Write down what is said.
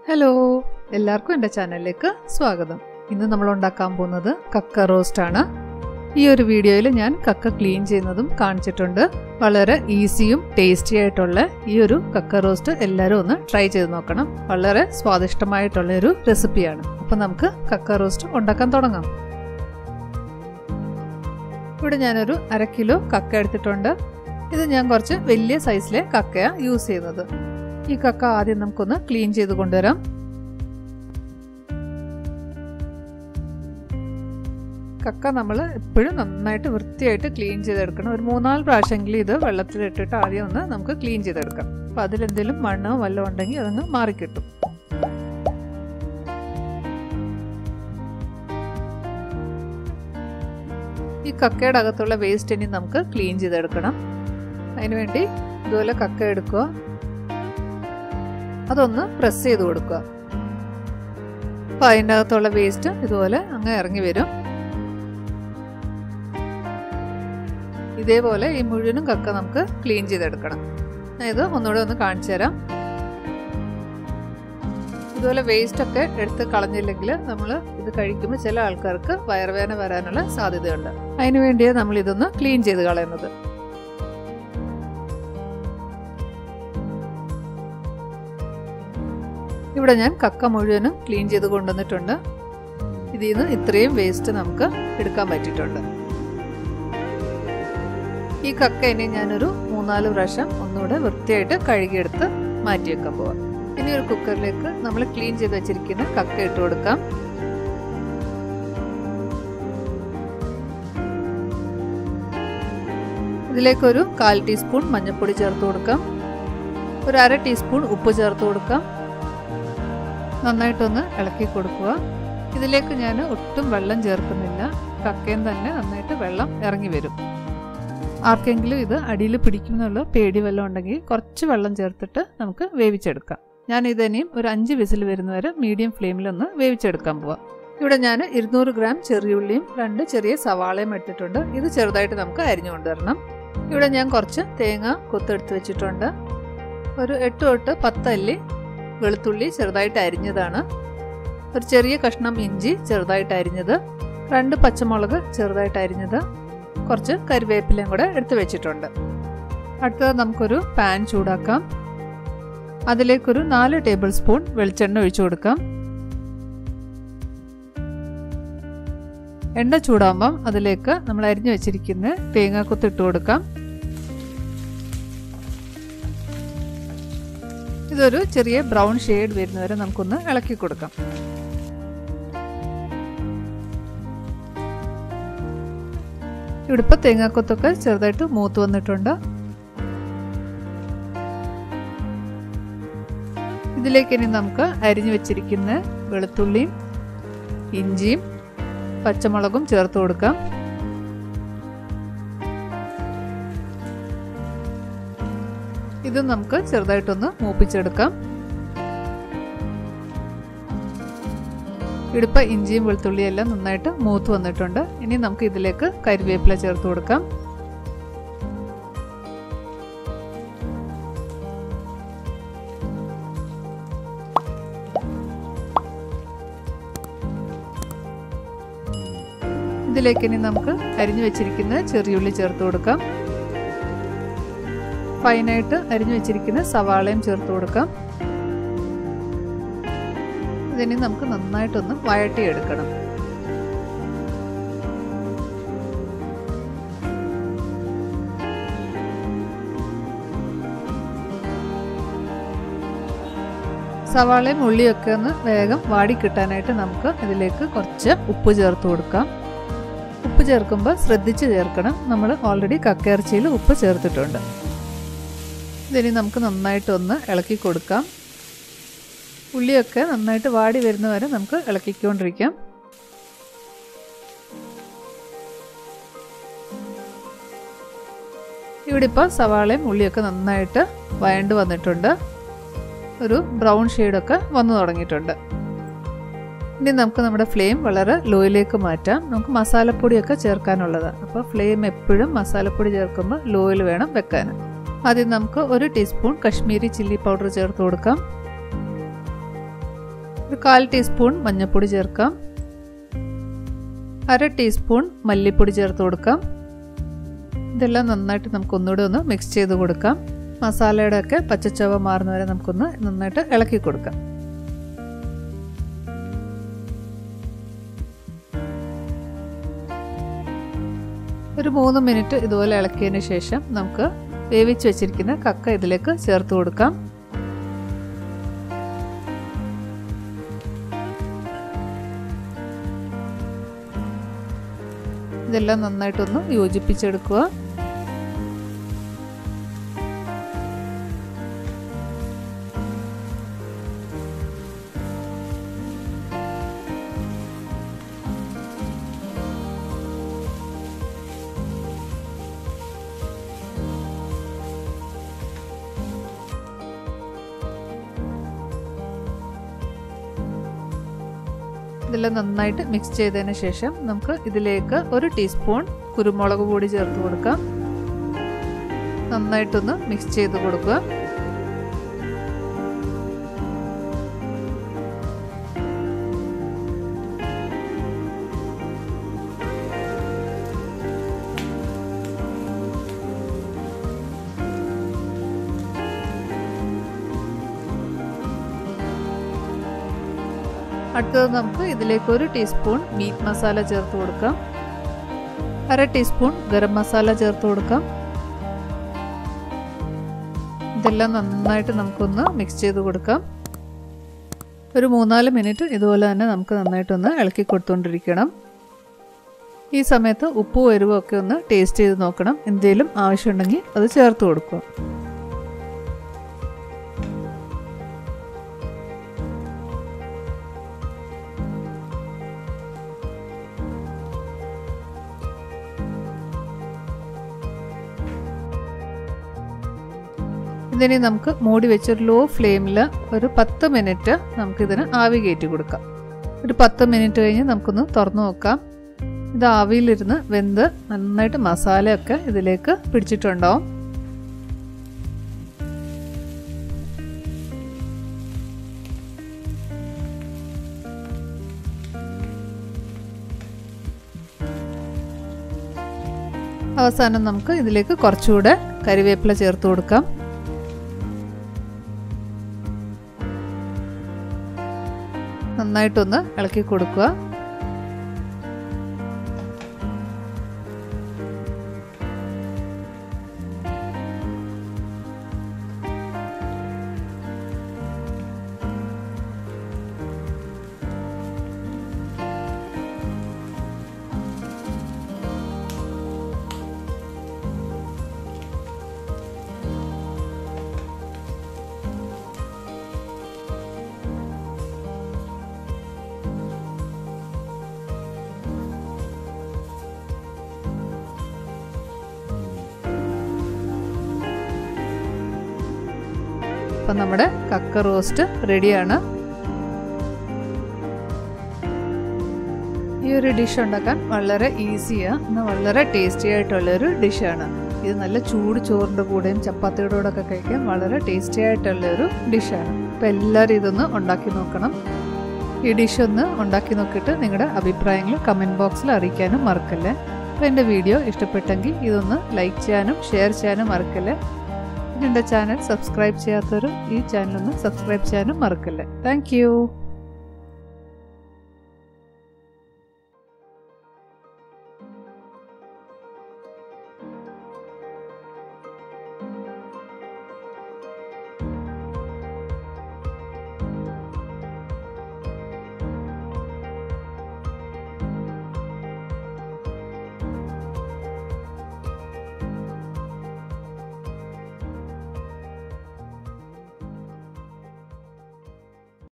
hello എല്ലാവർക്കും എൻ്റെ ചാനലിലേക്ക് സ്വാഗതം ഇന്ന് നമ്മൾ ഉണ്ടാക്കാൻ പോകുന്നത് കക്ക റോസ്റ്റ് ആണ് ഈ ഒരു വീഡിയോയിൽ ഞാൻ കക്ക ക്ലീൻ ചെയ്യുന്നതും കാണിച്ചിട്ടുണ്ട് വളരെ ഈസിയും ടേസ്റ്റി ആയിട്ടുള്ള ഈ ഒരു കക്ക റോസ്റ്റ് എല്ലാവരും ഒന്ന് ട്രൈ ചെയ്ത് നോക്കണം വളരെ സ്വാദിഷ്ടമായിട്ടുള്ള ഒരു റെസിപ്പിയാണ് അപ്പം നമുക്ക് കക്ക റോസ്റ്റ് ഉണ്ടാക്കാൻ തുടങ്ങാം ഇവിടെ ഞാനൊരു അര കിലോ കക്ക എടുത്തിട്ടുണ്ട് ഇത് ഞാൻ കുറച്ച് വലിയ സൈസിലെ കക്കയാണ് യൂസ് ചെയ്യുന്നത് ഈ കക്ക ആദ്യം നമുക്കൊന്ന് ക്ലീൻ ചെയ്ത് കൊണ്ടുവരാം കക്ക നമ്മൾ എപ്പോഴും നന്നായിട്ട് വൃത്തിയായിട്ട് ക്ലീൻ ചെയ്തെടുക്കണം ഒരു മൂന്നാല് പ്രാവശ്യമെങ്കിലും ഇത് വെള്ളത്തിലിട്ടിട്ട് ആദ്യം ഒന്ന് നമുക്ക് ക്ലീൻ ചെയ്തെടുക്കാം അപ്പം അതിലെന്തെങ്കിലും മണ്ണോ വല്ലതും ഉണ്ടെങ്കിൽ അതങ്ങ് മാറിക്കിട്ടും ഈ കക്കയുടെ അകത്തുള്ള വേസ്റ്റ് ഇനി നമുക്ക് ക്ലീൻ ചെയ്തെടുക്കണം അതിനുവേണ്ടി ഇതുപോലെ കക്ക എടുക്കുക അതൊന്ന് പ്രസ് ചെയ്ത് കൊടുക്കുക അപ്പം അതിൻ്റെ അകത്തുള്ള വേസ്റ്റ് ഇതുപോലെ അങ്ങ് ഇറങ്ങി വരും ഇതേപോലെ ഈ മുഴുവനും കക്ക നമുക്ക് ക്ലീൻ ചെയ്തെടുക്കണം ഇത് ഒന്നുകൂടെ ഒന്ന് കാണിച്ചു തരാം ഇതുപോലെ വേസ്റ്റ് ഒക്കെ എടുത്ത് കളഞ്ഞില്ലെങ്കിൽ നമ്മൾ ഇത് കഴിക്കുമ്പോൾ ചില ആൾക്കാർക്ക് വയറുവേദന വരാനുള്ള സാധ്യതയുണ്ട് അതിനു വേണ്ടിയാണ് നമ്മൾ ഇതൊന്ന് ക്ലീൻ ചെയ്ത് കളയുന്നത് ഇവിടെ ഞാൻ കക്ക മുഴുവനും ക്ലീൻ ചെയ്ത് കൊണ്ടുവന്നിട്ടുണ്ട് ഇതിൽ നിന്ന് ഇത്രയും വേസ്റ്റ് നമുക്ക് എടുക്കാൻ പറ്റിയിട്ടുണ്ട് ഈ കക്ക ഇനി ഞാനൊരു മൂന്നാല് പ്രാവശ്യം ഒന്നുകൂടെ വൃത്തിയായിട്ട് കഴുകിയെടുത്ത് മാറ്റി വെക്കാൻ പോവാം ഇനി ഒരു കുക്കറിലേക്ക് നമ്മൾ ക്ലീൻ ചെയ്ത് വെച്ചിരിക്കുന്ന കക്ക ഇട്ട് കൊടുക്കാം ഇതിലേക്കൊരു കാൽ ടീസ്പൂൺ മഞ്ഞൾപ്പൊടി ചേർത്ത് കൊടുക്കാം ഒരു അര ടീസ്പൂൺ ഉപ്പ് ചേർത്ത് കൊടുക്കാം നന്നായിട്ടൊന്ന് ഇളക്കി കൊടുക്കുക ഇതിലേക്ക് ഞാൻ ഒട്ടും വെള്ളം ചേർക്കുന്നില്ല കക്കയും തന്നെ നന്നായിട്ട് വെള്ളം ഇറങ്ങി വരും ആർക്കെങ്കിലും ഇത് അടിയിൽ പിടിക്കുമെന്നുള്ള പേടി വല്ലതും ഉണ്ടെങ്കിൽ കുറച്ച് വെള്ളം ചേർത്തിട്ട് നമുക്ക് വേവിച്ചെടുക്കാം ഞാൻ ഇതിനെയും ഒരു അഞ്ച് വിസിൽ വരുന്നവരെ മീഡിയം ഫ്ലെയിമിലൊന്ന് വേവിച്ചെടുക്കാൻ പോവാം ഇവിടെ ഞാൻ ഇരുന്നൂറ് ഗ്രാം ചെറിയുള്ളിയും രണ്ട് ചെറിയ സവാളയും എടുത്തിട്ടുണ്ട് ഇത് ചെറുതായിട്ട് നമുക്ക് അരിഞ്ഞു കൊണ്ടുവരണം ഇവിടെ ഞാൻ കുറച്ച് തേങ്ങ കൊത്തെടുത്ത് വെച്ചിട്ടുണ്ട് ഒരു എട്ട് തൊട്ട് പത്തല്ലി വെളുത്തുള്ളി ചെറുതായിട്ട് അരിഞ്ഞതാണ് ഒരു ചെറിയ കഷ്ണം ഇഞ്ചി ചെറുതായിട്ട് അരിഞ്ഞത് രണ്ട് പച്ചമുളക് ചെറുതായിട്ട് അരിഞ്ഞത് കുറച്ച് കരിവേപ്പിലയും കൂടെ എടുത്തു വെച്ചിട്ടുണ്ട് അടുത്തത് നമുക്കൊരു പാൻ ചൂടാക്കാം അതിലേക്കൊരു നാല് ടേബിൾ സ്പൂൺ വെളിച്ചെണ്ണ ഒഴിച്ചു കൊടുക്കാം എണ്ണ ചൂടാകുമ്പം അതിലേക്ക് നമ്മൾ അരിഞ്ഞു വെച്ചിരിക്കുന്ന തേങ്ങാക്കൊത്ത് ഇട്ട് കൊടുക്കാം ഇതൊരു ചെറിയ ബ്രൗൺ ഷെയ്ഡ് വരുന്നവരെ നമുക്കൊന്ന് ഇളക്കി കൊടുക്കാം ഇവിടെ ഇപ്പോൾ തേങ്ങാക്കൊത്തൊക്കെ ചെറുതായിട്ട് മൂത്ത് വന്നിട്ടുണ്ട് ഇതിലേക്ക് ഇനി നമുക്ക് അരിഞ്ഞു വെച്ചിരിക്കുന്ന വെളുത്തുള്ളിയും ഇഞ്ചിയും പച്ചമുളകും ചേർത്ത് കൊടുക്കാം ഇത് നമുക്ക് ചെറുതായിട്ടൊന്ന് മൂപ്പിച്ചെടുക്കാം ഇടുപ്പ ഇഞ്ചിയും വെളുത്തുള്ളിയും എല്ലാം നന്നായിട്ട് മൂത്ത് വന്നിട്ടുണ്ട് ഇനി നമുക്ക് ഇതിലേക്ക് കരിവേപ്പില ചേർത്ത് കൊടുക്കാം ഇതിലേക്ക് ഇനി നമുക്ക് അരിഞ്ഞു വെച്ചിരിക്കുന്ന ചെറിയുള്ളി ചേർത്ത് കൊടുക്കാം ഫൈനായിട്ട് അരിഞ്ഞു വെച്ചിരിക്കുന്ന സവാളയും ചേർത്ത് കൊടുക്കാം ഇതിനി നമുക്ക് നന്നായിട്ടൊന്ന് വഴട്ടിയെടുക്കണം സവാളയും ഉള്ളിയൊക്കെ ഒന്ന് വേഗം വാടി കിട്ടാനായിട്ട് നമുക്ക് ഇതിലേക്ക് കുറച്ച് ഉപ്പ് ചേർത്ത് കൊടുക്കാം ഉപ്പ് ചേർക്കുമ്പോൾ ശ്രദ്ധിച്ച് ചേർക്കണം നമ്മൾ ഓൾറെഡി കക്കയിറച്ചിയിൽ ഉപ്പ് ചേർത്തിട്ടുണ്ട് ഇതിനി നമുക്ക് നന്നായിട്ടൊന്ന് ഇളക്കി കൊടുക്കാം ഉള്ളിയൊക്കെ നന്നായിട്ട് വാടി വരുന്ന വരെ നമുക്ക് ഇളക്കിക്കൊണ്ടിരിക്കാം ഇവിടെ ഇപ്പോൾ സവാളയും ഉള്ളിയൊക്കെ നന്നായിട്ട് വയണ്ട് വന്നിട്ടുണ്ട് ഒരു ബ്രൗൺ ഷെയ്ഡൊക്കെ വന്നു തുടങ്ങിയിട്ടുണ്ട് ഇനി നമുക്ക് നമ്മുടെ ഫ്ലെയിം വളരെ ലോയിലേക്ക് മാറ്റാം നമുക്ക് മസാലപ്പൊടിയൊക്കെ ചേർക്കാനുള്ളതാണ് അപ്പോൾ ഫ്ലെയിം എപ്പോഴും മസാലപ്പൊടി ചേർക്കുമ്പോൾ ലോയിൽ വേണം വെക്കാൻ ആദ്യം നമുക്ക് ഒരു ടീസ്പൂൺ കശ്മീരി ചില്ലി പൗഡർ ചേർത്ത് കൊടുക്കാം ഒരു കാൽ ടീസ്പൂൺ മഞ്ഞൾപ്പൊടി ചേർക്കാം അര ടീസ്പൂൺ മല്ലിപ്പൊടി ചേർത്ത് കൊടുക്കാം ഇതെല്ലാം നന്നായിട്ട് നമുക്കൊന്നുകൂടെ ഒന്ന് മിക്സ് ചെയ്ത് കൊടുക്കാം മസാലയുടെ ഒക്കെ പച്ചച്ചവ മാറുന്ന വരെ നമുക്കൊന്ന് നന്നായിട്ട് ഇളക്കി കൊടുക്കാം ഒരു മൂന്ന് മിനിറ്റ് ഇതുപോലെ ഇളക്കിയതിന് ശേഷം നമുക്ക് വേവിച്ച് വെച്ചിരിക്കുന്ന കക്ക ഇതിലേക്ക് ചേർത്ത് കൊടുക്കാം ഇതെല്ലാം നന്നായിട്ടൊന്ന് യോജിപ്പിച്ചെടുക്കുക ഇതെല്ലാം നന്നായിട്ട് മിക്സ് ചെയ്തതിന് ശേഷം നമുക്ക് ഇതിലേക്ക് ഒരു ടീസ്പൂൺ കുരുമുളക് പൊടി ചേർത്ത് കൊടുക്കാം നന്നായിട്ടൊന്ന് മിക്സ് ചെയ്ത് കൊടുക്കുക അടുത്തത് നമുക്ക് ഇതിലേക്ക് ഒരു ടീസ്പൂൺ മീറ്റ് മസാല ചേർത്ത് കൊടുക്കാം അര ടീസ്പൂൺ ഗരം മസാല ചേർത്ത് കൊടുക്കാം ഇതെല്ലാം നന്നായിട്ട് നമുക്കൊന്ന് മിക്സ് ചെയ്ത് കൊടുക്കാം ഒരു മൂന്നാല് മിനിറ്റ് ഇതുപോലെ തന്നെ നമുക്ക് നന്നായിട്ടൊന്ന് ഇളക്കി കൊടുത്തുകൊണ്ടിരിക്കണം ഈ സമയത്ത് ഉപ്പും എരിവും ഒക്കെ ഒന്ന് ടേസ്റ്റ് ചെയ്ത് നോക്കണം എന്തെങ്കിലും ആവശ്യമുണ്ടെങ്കിൽ അത് ചേർത്ത് കൊടുക്കുക ഇതിനെ നമുക്ക് മൂടി വെച്ച് ഒരു ലോ ഫ്ലെയിമിൽ ഒരു പത്ത് മിനിറ്റ് നമുക്കിതിന് ആവി കയറ്റി കൊടുക്കാം ഒരു പത്ത് മിനിറ്റ് കഴിഞ്ഞ് നമുക്കൊന്ന് തുറന്നു നോക്കാം ഇത് ആവിയിലിരുന്ന് വെന്ത് നന്നായിട്ട് മസാലയൊക്കെ ഇതിലേക്ക് പിടിച്ചിട്ടുണ്ടാവും അവസാനം നമുക്ക് ഇതിലേക്ക് കുറച്ചുകൂടെ കരിവേപ്പില ചേർത്ത് കൊടുക്കാം നന്നായിട്ടൊന്ന് ഇളക്കി കൊടുക്കുക അപ്പം നമ്മുടെ കക്ക റോസ്റ്റ് റെഡിയാണ് ഈ ഒരു ഡിഷ് ഉണ്ടാക്കാൻ വളരെ ഈസിയാണ് എന്നാൽ വളരെ ടേസ്റ്റി ആയിട്ടുള്ളൊരു ഡിഷാണ് ഇത് നല്ല ചൂട് ചോറിൻ്റെ കൂടെയും ചപ്പാത്തിയുടെ കൂടെ ഒക്കെ കഴിക്കാൻ വളരെ ടേസ്റ്റി ആയിട്ടുള്ളൊരു ഡിഷാണ് അപ്പോൾ എല്ലാവരും ഇതൊന്ന് ഉണ്ടാക്കി നോക്കണം ഈ ഡിഷ് ഒന്ന് ഉണ്ടാക്കി നോക്കിയിട്ട് നിങ്ങളുടെ അഭിപ്രായങ്ങൾ കമൻറ്റ് ബോക്സിൽ അറിയിക്കാനും മറക്കല്ലേ അപ്പോൾ എൻ്റെ വീഡിയോ ഇഷ്ടപ്പെട്ടെങ്കിൽ ഇതൊന്ന് ലൈക്ക് ചെയ്യാനും ഷെയർ ചെയ്യാനും മറക്കല്ലേ എൻ്റെ ചാനൽ സബ്സ്ക്രൈബ് ചെയ്യാത്തവർ ഈ ചാനലൊന്ന് സബ്സ്ക്രൈബ് ചെയ്യാനും മറക്കല്ലേ താങ്ക്